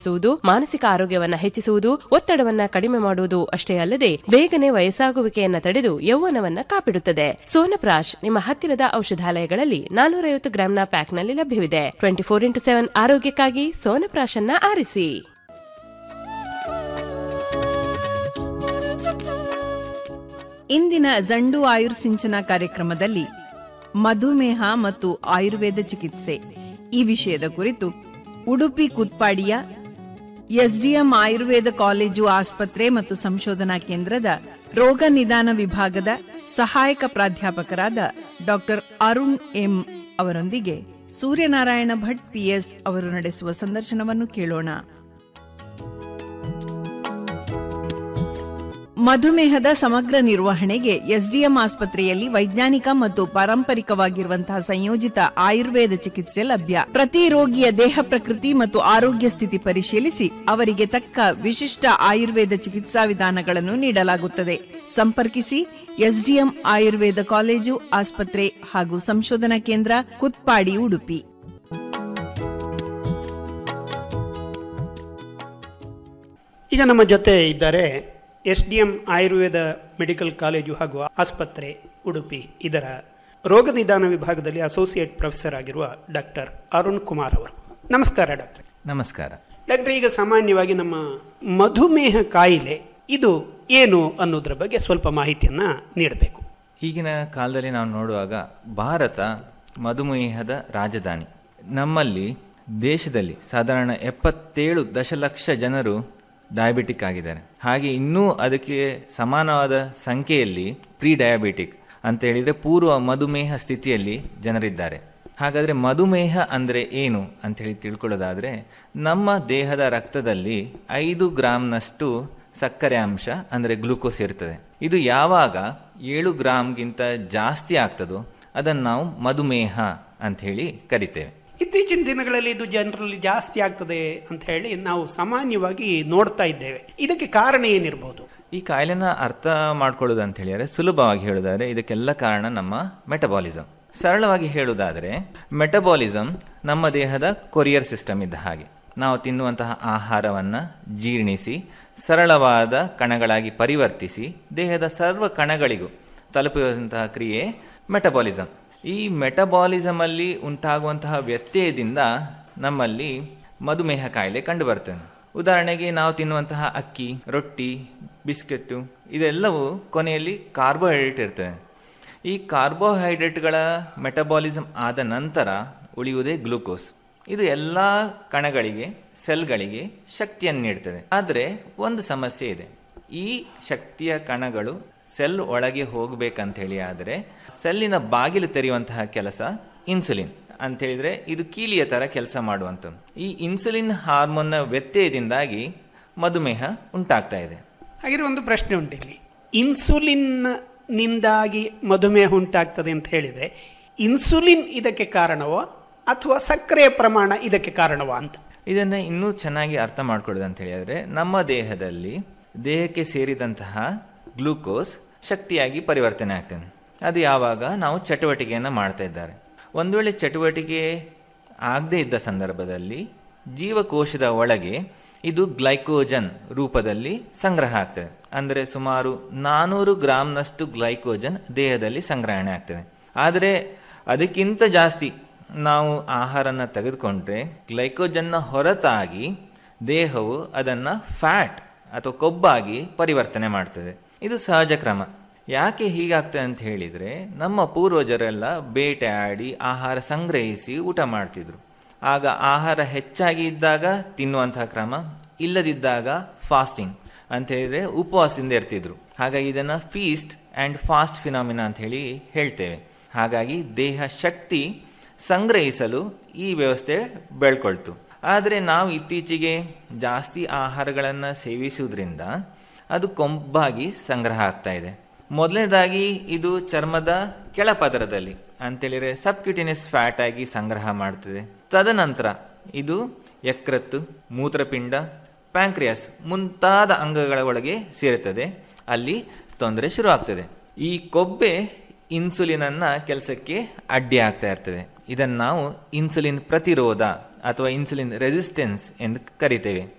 ಸುವುದು ಮಾನಸಿಕ ಆರೋಗ್ಯವನ್ನ ಹೆಚ್ಚಿಸುವುದು ಒತ್ತಡವನ್ನ ಕಡಿಮೆ ಮಾಡುವುದು ಅಷ್ಟೇ ಅಲ್ಲದೆ ಬೇಗನೆ ವಯಸ್ಸಾಗುವಿಕೆಯನ್ನ ತಡೆದು ಯೌವನವನ್ನ ಕಾಪಿಡುತ್ತದೆ ಸೋನಪ್ರಾಶ್ ನಿಮ್ಮ ಹತ್ತಿರದ ಔಷಧಾಲಯಗಳಲ್ಲಿ ನಾನೂರೈವತ್ತು ಗ್ರಾಂನ ಪ್ಯಾಕ್ನಲ್ಲಿ ಲಭ್ಯವಿದೆ ಟ್ವೆಂಟಿ ಫೋರ್ ಇಂಟು ಸೆವೆನ್ ಆರೋಗ್ಯಕ್ಕಾಗಿ ಸೋನಪ್ರಾಶ್ ಅನ್ನ ಆರಿಸಿ ಇಂದಿನ ಜಂಡು ಆಯುರ್ಸಿಂಚನ ಕಾರ್ಯಕ್ರಮದಲ್ಲಿ ಮಧುಮೇಹ ಮತ್ತು ಆಯುರ್ವೇದ ಚಿಕಿತ್ಸೆ ಈ ವಿಷಯದ ಕುರಿತು ಉಡುಪಿ ಕುತ್ಪಾಡಿಯ ಎಸ್ಡಿಎಂ ಆಯುರ್ವೇದ ಕಾಲೇಜು ಆಸ್ಪತ್ರೆ ಮತ್ತು ಸಂಶೋಧನಾ ಕೇಂದ್ರದ ರೋಗ ನಿದಾನ ವಿಭಾಗದ ಸಹಾಯಕ ಪ್ರಾಧ್ಯಾಪಕರಾದ ಡಾಕ್ಟರ್ ಅರುಣ್ ಎಂ ಅವರೊಂದಿಗೆ ಸೂರ್ಯನಾರಾಯಣ ಭಟ್ ಪಿಎಸ್ ಅವರು ನಡೆಸುವ ಸಂದರ್ಶನವನ್ನು ಕೇಳೋಣ ಮಧುಮೇಹದ ಸಮಗ್ರ ನಿರ್ವಹಣೆಗೆ ಎಸ್ಡಿಎಂ ಆಸ್ಪತ್ರೆಯಲ್ಲಿ ವೈಜ್ಞಾನಿಕ ಮತ್ತು ಪಾರಂಪರಿಕವಾಗಿರುವಂತಹ ಸಂಯೋಜಿತ ಆಯುರ್ವೇದ ಚಿಕಿತ್ಸೆ ಲಭ್ಯ ಪ್ರತಿ ರೋಗಿಯ ದೇಹ ಪ್ರಕೃತಿ ಮತ್ತು ಆರೋಗ್ಯ ಸ್ಥಿತಿ ಪರಿಶೀಲಿಸಿ ಅವರಿಗೆ ತಕ್ಕ ವಿಶಿಷ್ಟ ಆಯುರ್ವೇದ ಚಿಕಿತ್ಸಾ ವಿಧಾನಗಳನ್ನು ನೀಡಲಾಗುತ್ತದೆ ಸಂಪರ್ಕಿಸಿ ಎಸ್ಡಿಎಂ ಆಯುರ್ವೇದ ಕಾಲೇಜು ಆಸ್ಪತ್ರೆ ಹಾಗೂ ಸಂಶೋಧನಾ ಕೇಂದ್ರ ಕುತ್ಪಾಡಿ ಉಡುಪಿ ಈಗ ನಮ್ಮ ಜೊತೆ ಇದ್ದಾರೆ S D M Ayurveda medical college ಹಾಗೂ ಆಸ್ಪತ್ರೆ ಉಡುಪಿ ಇದರ ರೋಗ ನಿದಾನ ವಿಭಾಗದಲ್ಲಿ ಅಸೋಸಿಯೇಟ್ ಪ್ರೊಫೆಸರ್ ಆಗಿರುವ ಡಾಕ್ಟರ್ ಅರುಣ್ ಕುಮಾರ್ ಅವರು ನಮಸ್ಕಾರ ಡಾಕ್ಟರ್ ನಮಸ್ಕಾರ ಡಾಕ್ಟರ್ ಈಗ ಸಾಮಾನ್ಯವಾಗಿ ನಮ್ಮ ಮಧುಮೇಹ ಕಾಯಿಲೆ ಇದು ಏನು ಅನ್ನೋದ್ರ ಬಗ್ಗೆ ಸ್ವಲ್ಪ ಮಾಹಿತಿಯನ್ನ ನೀಡಬೇಕು ಈಗಿನ ಕಾಲದಲ್ಲಿ ನಾವು ನೋಡುವಾಗ ಭಾರತ ಮಧುಮೇಹದ ರಾಜಧಾನಿ ನಮ್ಮಲ್ಲಿ ದೇಶದಲ್ಲಿ ಸಾಧಾರಣ ಎಪ್ಪತ್ತೇಳು ದಶಲಕ್ಷ ಜನರು ಡಯಾಬಿಟಿಕ್ ಆಗಿದ್ದಾರೆ ಹಾಗೆ ಇನ್ನೂ ಅದಕ್ಕೆ ಸಮಾನವಾದ ಸಂಖ್ಯೆಯಲ್ಲಿ ಪ್ರೀ ಡಯಾಬಿಟಿಕ್ ಅಂತ ಹೇಳಿದರೆ ಪೂರ್ವ ಮಧುಮೇಹ ಸ್ಥಿತಿಯಲ್ಲಿ ಜನರಿದ್ದಾರೆ ಹಾಗಾದರೆ ಮಧುಮೇಹ ಅಂದರೆ ಏನು ಅಂತ ಹೇಳಿ ತಿಳ್ಕೊಳ್ಳೋದಾದರೆ ನಮ್ಮ ದೇಹದ ರಕ್ತದಲ್ಲಿ ಐದು ಗ್ರಾಮ್ನಷ್ಟು ಸಕ್ಕರೆ ಅಂಶ ಅಂದರೆ ಗ್ಲೂಕೋಸ್ ಇರ್ತದೆ ಇದು ಯಾವಾಗ ಏಳು ಗ್ರಾಮ್ಗಿಂತ ಜಾಸ್ತಿ ಆಗ್ತದೋ ಅದನ್ನು ನಾವು ಮಧುಮೇಹ ಅಂತ ಹೇಳಿ ಕರಿತೇವೆ ಇತ್ತೀಚಿನ ದಿನಗಳಲ್ಲಿ ಇದು ಜನರಲ್ಲಿ ಜಾಸ್ತಿ ಆಗ್ತದೆ ಅಂತ ಹೇಳಿ ನಾವು ಸಾಮಾನ್ಯವಾಗಿ ನೋಡ್ತಾ ಇದ್ದೇವೆ ಇದಕ್ಕೆ ಕಾರಣ ಏನಿರಬಹುದು ಈ ಕಾಯಿಲೆನ ಅರ್ಥ ಮಾಡ್ಕೊಳ್ಳೋದು ಅಂತ ಹೇಳಿದರೆ ಸುಲಭವಾಗಿ ಹೇಳೋದಾದ್ರೆ ಇದಕ್ಕೆಲ್ಲ ಕಾರಣ ನಮ್ಮ ಮೆಟಬಾಲಿಸಮ್ ಸರಳವಾಗಿ ಹೇಳುವುದಾದರೆ ಮೆಟಬಾಲಿಸಮ್ ನಮ್ಮ ದೇಹದ ಕೊರಿಯರ್ ಸಿಸ್ಟಮ್ ಇದ್ದ ಹಾಗೆ ನಾವು ತಿನ್ನುವಂತಹ ಆಹಾರವನ್ನು ಜೀರ್ಣಿಸಿ ಸರಳವಾದ ಕಣಗಳಾಗಿ ಪರಿವರ್ತಿಸಿ ದೇಹದ ಸರ್ವ ಕಣಗಳಿಗೂ ತಲುಪುವಂತಹ ಕ್ರಿಯೆ ಮೆಟಬಾಲಿಸಮ್ ಈ ಮೆಟಬಾಲಿಸಮ್ ಅಲ್ಲಿ ಉಂಟಾಗುವಂತಹ ವ್ಯತ್ಯಯದಿಂದ ನಮ್ಮಲ್ಲಿ ಮಧುಮೇಹ ಕಾಯಿಲೆ ಕಂಡುಬರ್ತದೆ ಉದಾಹರಣೆಗೆ ನಾವು ತಿನ್ನುವಂತಹ ಅಕ್ಕಿ ರೊಟ್ಟಿ ಬಿಸ್ಕೆಟ್ಟು ಇದೆಲ್ಲವೂ ಕೊನೆಯಲ್ಲಿ ಕಾರ್ಬೋಹೈಡ್ರೇಟ್ ಇರ್ತದೆ ಈ ಕಾರ್ಬೋಹೈಡ್ರೇಟ್ಗಳ ಮೆಟಬಾಲಿಸಮ್ ಆದ ನಂತರ ಉಳಿಯುವುದೇ ಗ್ಲೂಕೋಸ್ ಇದು ಎಲ್ಲ ಕಣಗಳಿಗೆ ಸೆಲ್ಗಳಿಗೆ ಶಕ್ತಿಯನ್ನು ನೀಡ್ತದೆ ಆದರೆ ಒಂದು ಸಮಸ್ಯೆ ಇದೆ ಈ ಶಕ್ತಿಯ ಕಣಗಳು ಸೆಲ್ ಒಳಗೆ ಹೋಗಬೇಕಂತ ಹೇಳಿ ಆದರೆ ಸೆಲ್ಲಿನ ಬಾಗಿಲು ತೆರೆಯುವಂತಹ ಕೆಲಸ ಇನ್ಸುಲಿನ್ ಅಂತ ಹೇಳಿದ್ರೆ ಇದು ಕೀಲಿಯ ತರ ಕೆಲಸ ಮಾಡುವಂಥದ್ದು ಈ ಇನ್ಸುಲಿನ್ ಹಾರ್ಮೋನ್ನ ವ್ಯತ್ಯಯದಿಂದಾಗಿ ಮಧುಮೇಹ ಉಂಟಾಗ್ತಾ ಇದೆ ಹಾಗಿದ್ರೆ ಒಂದು ಪ್ರಶ್ನೆ ಉಂಟು ಇಲ್ಲಿ ಇನ್ಸುಲಿನ್ ನಿಂದಾಗಿ ಮಧುಮೇಹ ಉಂಟಾಗ್ತದೆ ಅಂತ ಹೇಳಿದ್ರೆ ಇನ್ಸುಲಿನ್ ಇದಕ್ಕೆ ಕಾರಣವೋ ಅಥವಾ ಸಕ್ಕರೆಯ ಪ್ರಮಾಣ ಇದಕ್ಕೆ ಕಾರಣವಾ ಅಂತ ಇದನ್ನು ಇನ್ನೂ ಚೆನ್ನಾಗಿ ಅರ್ಥ ಮಾಡ್ಕೊಳ್ಳೋದು ಅಂತ ಹೇಳಿದ್ರೆ ನಮ್ಮ ದೇಹದಲ್ಲಿ ದೇಹಕ್ಕೆ ಸೇರಿದಂತಹ ಗ್ಲೂಕೋಸ್ ಶಕ್ತಿಯಾಗಿ ಪರಿವರ್ತನೆ ಆಗ್ತದೆ ಅದು ಯಾವಾಗ ನಾವು ಚಟುವಟಿಕೆಯನ್ನು ಮಾಡ್ತಾ ಇದ್ದಾರೆ ಒಂದು ವೇಳೆ ಚಟುವಟಿಕೆ ಆಗದೇ ಇದ್ದ ಸಂದರ್ಭದಲ್ಲಿ ಜೀವಕೋಶದ ಒಳಗೆ ಇದು ಗ್ಲೈಕೋಜನ್ ರೂಪದಲ್ಲಿ ಸಂಗ್ರಹ ಆಗ್ತದೆ ಅಂದರೆ ಸುಮಾರು ನಾನೂರು ಗ್ರಾಮ್ನಷ್ಟು ಗ್ಲೈಕೋಜನ್ ದೇಹದಲ್ಲಿ ಸಂಗ್ರಹಣೆ ಆಗ್ತದೆ ಆದರೆ ಅದಕ್ಕಿಂತ ಜಾಸ್ತಿ ನಾವು ಆಹಾರನ ತೆಗೆದುಕೊಂಡ್ರೆ ಗ್ಲೈಕೋಜನ್ನ ಹೊರತಾಗಿ ದೇಹವು ಅದನ್ನು ಫ್ಯಾಟ್ ಅಥವಾ ಕೊಬ್ಬಾಗಿ ಪರಿವರ್ತನೆ ಮಾಡ್ತದೆ ಇದು ಸಹಜ ಕ್ರಮ ಯಾಕೆ ಹೀಗಾಗ್ತದೆ ಅಂತ ಹೇಳಿದರೆ ನಮ್ಮ ಪೂರ್ವಜರೆಲ್ಲ ಬೇಟೆಯಾಡಿ ಆಹಾರ ಸಂಗ್ರಹಿಸಿ ಊಟ ಮಾಡ್ತಿದ್ರು ಆಗ ಆಹಾರ ಹೆಚ್ಚಾಗಿ ಇದ್ದಾಗ ತಿನ್ನುವಂತಹ ಕ್ರಮ ಇಲ್ಲದಿದ್ದಾಗ ಫಾಸ್ಟಿಂಗ್ ಅಂತ ಹೇಳಿದ್ರೆ ಉಪವಾಸದಿಂದ ಇರ್ತಿದ್ರು ಹಾಗಾಗಿ ಇದನ್ನು ಫೀಸ್ಟ್ ಆ್ಯಂಡ್ ಫಾಸ್ಟ್ ಫಿನಾಮಿನಾ ಅಂತ ಹೇಳಿ ಹೇಳ್ತೇವೆ ಹಾಗಾಗಿ ದೇಹ ಶಕ್ತಿ ಸಂಗ್ರಹಿಸಲು ಈ ವ್ಯವಸ್ಥೆ ಬೆಳ್ಕೊಳ್ತು ಆದರೆ ನಾವು ಇತ್ತೀಚೆಗೆ ಜಾಸ್ತಿ ಆಹಾರಗಳನ್ನು ಸೇವಿಸುವುದರಿಂದ ಅದು ಕೊಂಬಾಗಿ ಸಂಗ್ರಹ ಆಗ್ತಾ ಇದೆ ಮೊದಲನೇದಾಗಿ ಇದು ಚರ್ಮದ ಕೆಳಪದರದಲ್ಲಿ ಅಂತೇಳಿದ್ರೆ ಸಬ್ಕ್ಯೂಟಿನಿಯಸ್ ಫ್ಯಾಟ್ ಆಗಿ ಸಂಗ್ರಹ ಮಾಡ್ತದೆ ತದನಂತರ ಇದು ಯಕೃತ್ತು ಮೂತ್ರಪಿಂಡ ಪ್ಯಾಂಕ್ರಿಯಾಸ್ ಮುಂತಾದ ಅಂಗಗಳ ಒಳಗೆ ಸೇರುತ್ತದೆ ಅಲ್ಲಿ ತೊಂದರೆ ಶುರು ಆಗ್ತದೆ ಈ ಕೊಬ್ಬೆ ಇನ್ಸುಲಿನ್ ಅನ್ನ ಕೆಲಸಕ್ಕೆ ಅಡ್ಡಿ ಆಗ್ತಾ ಇರ್ತದೆ ಇದನ್ನು ನಾವು ಇನ್ಸುಲಿನ್ ಪ್ರತಿರೋಧ ಅಥವಾ ಇನ್ಸುಲಿನ್ ರೆಸಿಸ್ಟೆನ್ಸ್ ಎಂದು ಕರಿತೇವೆ